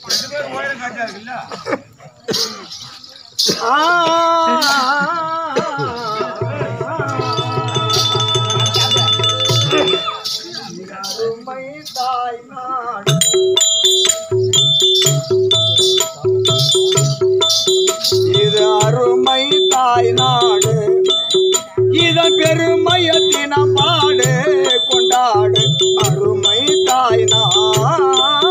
அருமை தாய் நாடு இது அருமை தாய் நாடு இதன் பெருமைய தினம் பாடு கொண்டாடு அருமை தாய் நாடு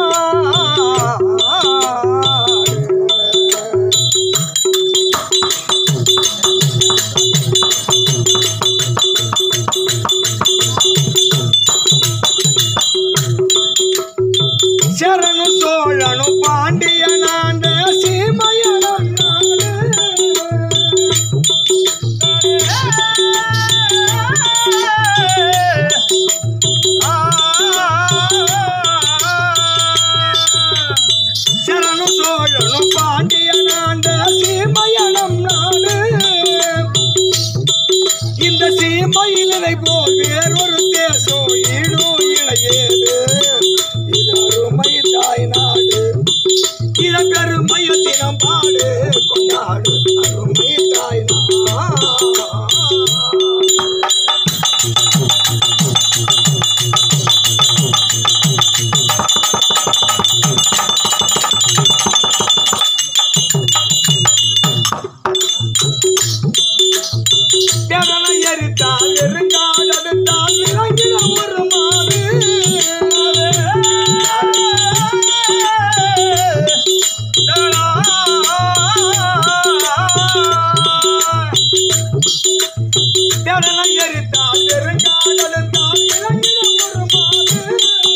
சரணு சோழனு பாண்டியனாண்ட சீமையனம் சரணு சோழனு பாண்டியனாண்ட சீமையனம் நாடு இந்த சீமையிலை போல் வேறொரு தேசம் ஈடோ இளையேது இது அருமை தாய் நாடு இதன் பெருமைய தினம் பாடு கொண்டாடு அருமை தாய் நாடு பெறலை எரித்தால் எருங்கால் அடுத்தால் விளங்கிட ஒரு மாறு பெறலை எரித்தால் எருங்கால் அடுத்தால் விளங்கிட ஒரு மாறு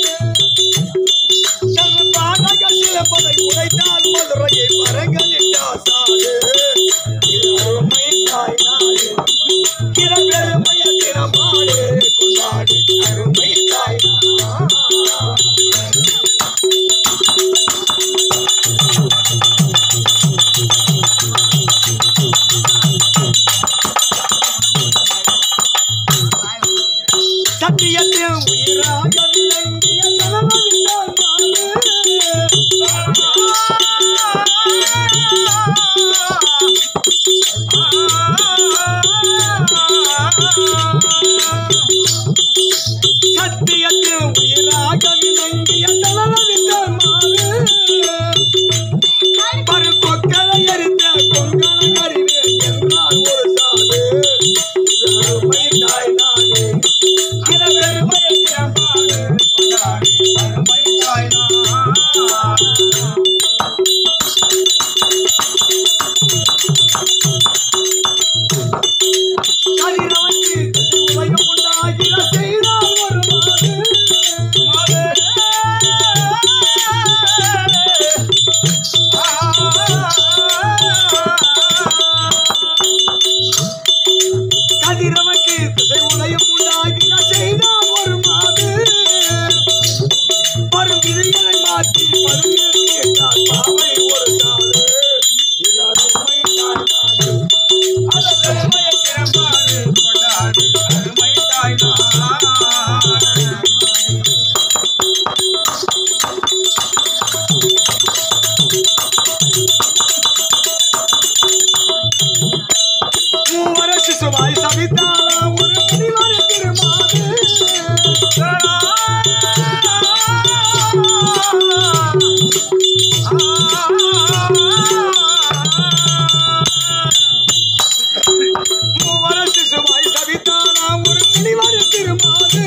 தன் பாடக சிலப்பதை உடைத்தால் மதுரையை பரங்கலிட்டா சாது இது அருமை தாய் நாடு இரவெருமைய தினமாடு கொண்டாடு அருமை தாய் நாடு சத்தியத்தில் உயிராக விளங்கிய தலைவனின் சத்தியத்தில் உயிராக விளங்கிய தலைவனின் பரு கொக்கலை எரித்த கொங்கலை அறிவே என்றால் ஒரு சாது இது அருமை தாய் நாடு இரவெருமைய திறமாடு கொண்டாடி அருமை தாய் நாடு கதிரவனுக்கு உலகம் உண்டாகிற செய்தால் ஒரு மாடு. கதிரவனுக்கு திசை உலகம் உண்டாகிற செய்தால் ஒரு மாடு. வரும் விதிகளை மாற்றி பருவியல் கேட்டால் பாவை ஒரு சாடு. இது அருமை தாய் நாடு. அதன் பெருமையை திறம்பாடு கொண்டாடு அருமை தாய் நாடு. மூவரசு சுவாய் சவித்தாளா ஒரு முனிவர் திருமாது மூவரசு சுவாய் சவித்தாளா ஒரு முனிவர் திருமாது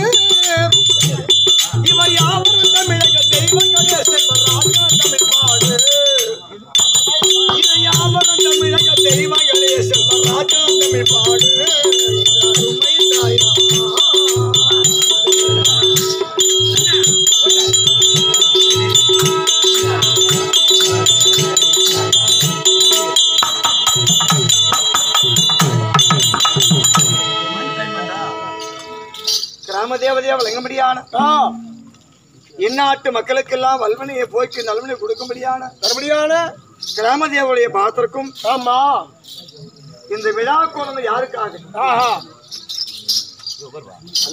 இவர் யாவரும் தமிழக தெய்வங்களே செல்வராக தமிழ் பாடு இது யாவரும் தமிழக தெய்வங்களே செல்வராஜா தமிழ் பாடு இது அருமை தாயா கிராம தேவதையா விளங்கும்படியான இந்நாட்டு மக்களுக்கெல்லாம் வல்வனையை போய்க்கு நல்வனை கொடுக்கும்படியான மறுபடியான கிராம தேவதைய பாத்திருக்கும் ஆமா இந்த விழா குழந்தை யாருக்காக ஆஹா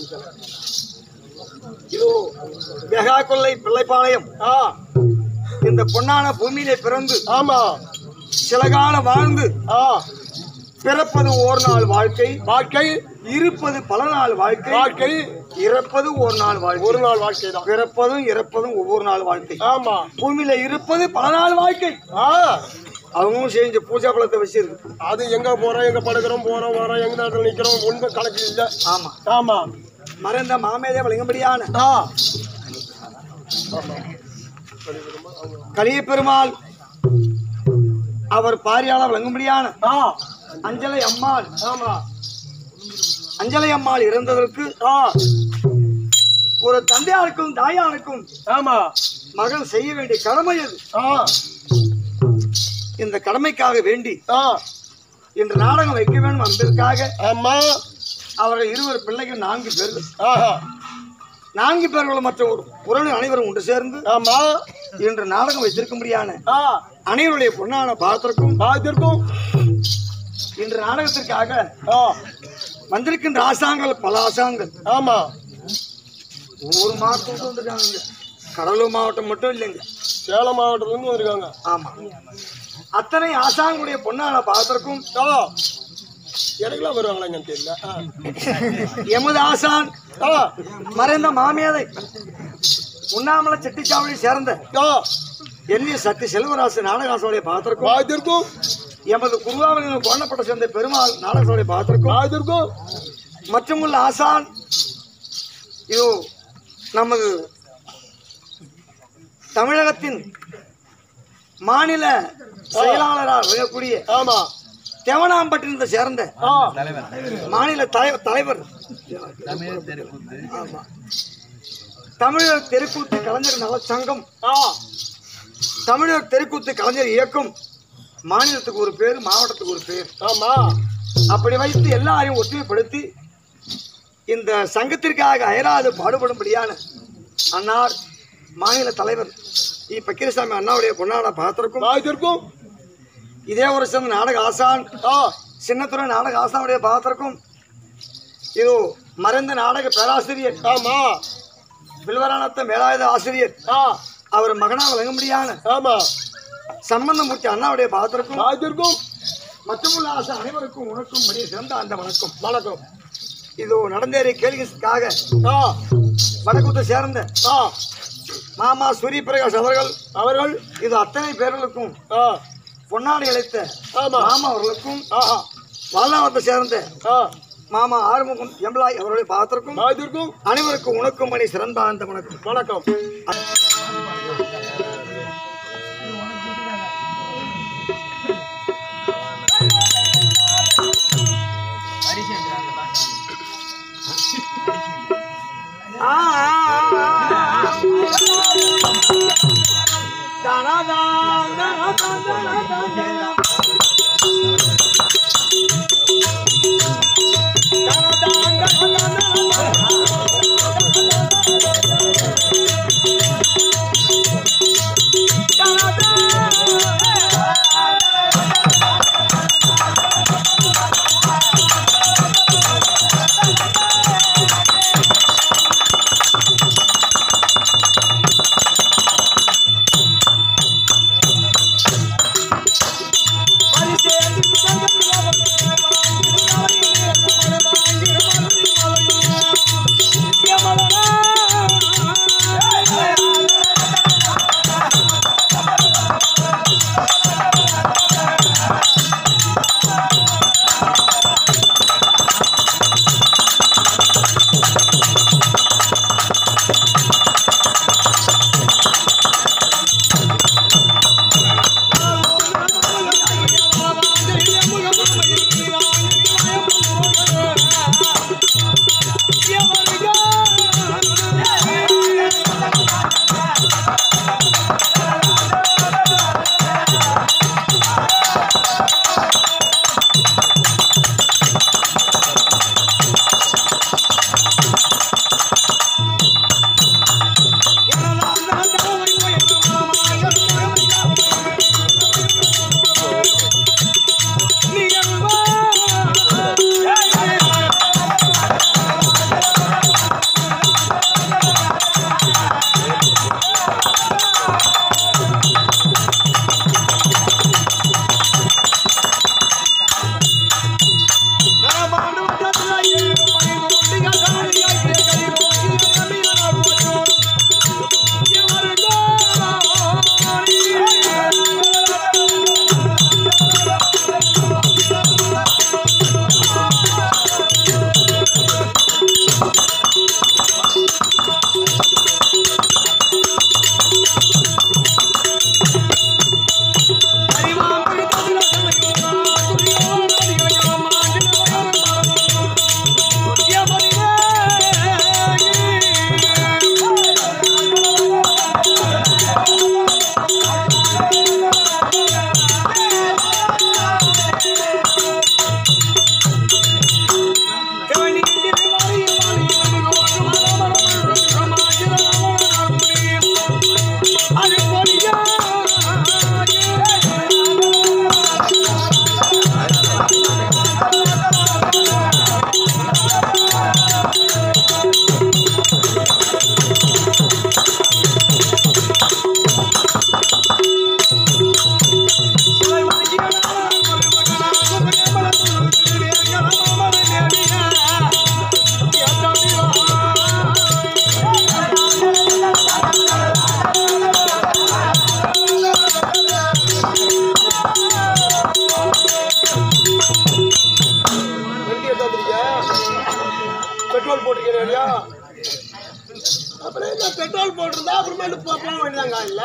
இதோ மெகா கொள்ளை பிள்ளைப்பாளையம் ஆ இந்த இந்த பொன்னான பூமியிலே பிறந்து ஆமா சில காலம் வாழ்ந்து ஆ பிறப்பது ஒரு நாள் வாழ்க்கை வாழ்க்கை இருப்பது பல நாள் வாழ்க்கை வாழ்க்கை இறப்பது ஒரு நாள் வாழ்க்கை ஒரு நாள் வாழ்க்கை தான் பிறப்பதும் இறப்பதும் ஒவ்வொரு நாள் வாழ்க்கை ஆமா பூமியில இருப்பது பல நாள் வாழ்க்கை ஆ அவங்களும் செஞ்ச பூஜா பலத்தை வச்சிருக்கு அது எங்க போறோம் எங்க படுக்கிறோம் போறோம் வரோம் எங்க நேரத்தில் நிக்கிறோம் ஒன்றும் கணக்கு இல்ல ஆமா ஆமா மறைந்த மாமேதே வழங்கும்படியான ஆ கலிய பெருமாள் அவர் பாரியால வழங்கும்படியான ஆ அஞ்சலை அம்மாள் ஆமா அஞ்சலை அம்மாள் இறந்ததற்கு ஆ ஒரு தந்தையாருக்கும் தாயாருக்கும் ஆமா மகன் செய்ய வேண்டிய கடமை அது ஆ இந்த கடமைக்காக வேண்டி ஆ இன்று நாடகம் வைக்க வேண்டும் என்பதற்காக ஆமா அவர்கள் இருவர் பிள்ளைகள் நான்கு பேர்கள் ஆஹா நான்கு பேர்கள் மற்ற ஒரு உறவினர் அனைவரும் ஒன்று சேர்ந்து ஆமா இன்று நாடகம் வைத்திருக்கும்படியான ஆ அனைவருடைய பொன்னான பாத்திரக்கும் பார்த்திருக்கும் இன்று நாடகத்திற்காக ஆ வந்திருக்கின்ற ஆசாங்கள் பல ஆசாங்கள் ஆமா ஒவ்வொரு மாவட்டத்துக்கு வந்திருக்காங்க இங்க. கடலூர் மாவட்டம் மட்டும் இல்லைங்க சேலம் மாவட்டத்துல இருந்து வந்திருக்காங்க ஆமா அத்தனை ஆசாங்களுடைய பொன்னான பாத்திரக்கும் ஆ எனக்குலாம் வருவாங்களாங்கன்னு தெரியல ஆ. எமது ஆசான் ஆ மறைந்த மாமியாதை உண்ணாமலை செட்டிச்சாவடி சேர்ந்த ஆ எல்லிய சக்தி செல்வராசு நாடகாசோடைய பாத்திரக்கும் பார்த்திருக்கும் எமது குருவாவலின் கோணப்பட்ட சேர்ந்த பெருமாள் நாடகாசோடைய பாத்திரக்கும் பார்த்திருக்கும் மற்றுமுள்ள ஆசான் இதோ நமது தமிழகத்தின் மாநில செயலாளராக விளங்கக்கூடிய ஆமா தேவனாம்பட்டினத்தை சேர்ந்த ஆ மாநில தலை- தலைவர் ஆமா. தமிழர் தெருக்கூத்து கலைஞர் நலச் சங்கம் ஆ தமிழர் தெருக்கூத்து கலைஞர் இயக்கம் மாநிலத்துக்கு ஒரு பேர் மாவட்டத்துக்கு ஒரு பேர் ஆமா அப்படி வைத்து எல்லாரையும் ஒற்றுமைப்படுத்தி இந்த சங்கத்திற்காக அயராது பாடுபடும்படியான அன்னார் மாநில தலைவர் இ பக்கீரசாமி அண்ணாவுடைய பொன்னாட பாத்திரக்கும் பார்த்திருக்கும் இதே ஒரு சிறந்த நாடக ஆசான் ஆ சின்னத்துறை நாடக ஆசானுடைய பாத்திரக்கும் இது மறைந்த நாடக பேராசிரியர் ஆமா வில்வரானத்த மேலாயுத ஆசிரியர் ஆ அவர் மகனாக வழங்கும்படியான ஆமா சம்பந்தமூர்த்தி அண்ணாவுடைய பாத்திரக்கும் பார்த்திருக்கும் மற்றமுள்ள ஆசை அனைவருக்கும் உனக்கும் மடிய சிறந்த அந்த வணக்கம் வணக்கம் இது நடந்தேறிய கேள்விக்காக ஆ வடக்குத்தை சேர்ந்த ஆ மாமா சூரிய பிரகாஷ் அவர்கள் அவர்கள் இது அத்தனை பேர்களுக்கும் ஆ பொன்னாடை அழைத்த ஆமா மாமா அவர்களுக்கும் ஆஹா வால்நாவத்தை சேர்ந்த ஆ மாமா ஆறுமுகம் எம்ப்ளாய் அவருடைய பாத்திரக்கும் பார்த்திருக்கும் அனைவருக்கும் உனக்கும் மணி சிறந்த அந்த வணக்கம் வணக்கம் ஆ, ஆ, ஆ, ஆ. தனதா, தனதா, தனதா, தனதா. தனதா, தனதா, போட்டிருந்தா அப்புறமேட்டு போ- போக வேண்டியதாங்க இல்ல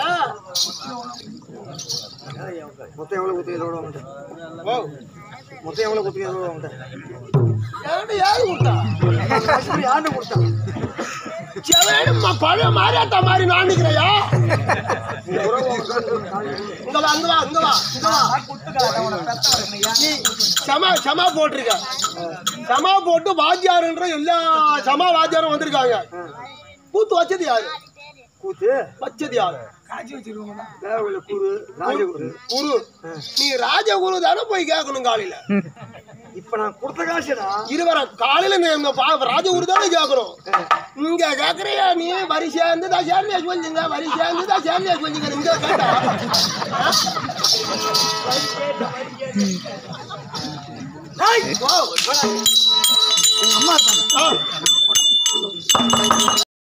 மொத்தம் எவ்வளவு குத்துக்கு இதோட வந்துட்டேன் மொத்தம் எவ்வளவு குத்துக்கு இதோட வந்துட்டேன் ஏன்டா யாரு கொடுத்தா இப்படி ஆண்டு கொடுத்தான் செவனேன்னு ம- பழைய மாரியாத்தா மாதிரி நான் நிக்கிறையா இங்க வா அங்க வா அங்க வா இங்க வா நீ சமா சமா போட்டிருக்க சமா போட்டு வாத்தியாருன்ற எல்லா சமா வாத்தியாரும் வந்திருக்காங்க கூத்து வச்சது யாரு கூத்து வச்சது யாரு தேவையில்ல குரு ராஜகுரு குரு நீ ராஜகுரு தானே போய் கேட்கணும் காலையில இப்ப நான் கொடுத்த காசுடா இருவர காலையில நீ இந்த பா- ராஜகுரு தானே கேட்கணும் இங்க கேக்குறியா நீ வரி சேர்ந்து தான் சேர்ந்து கொஞ்சங்க வரி சேர்ந்து தான் சேர்ந்து கொஞ்சங்க இங்க கேட்டா எங்க அம்மா இருக்காங்க ஆ? ஆ.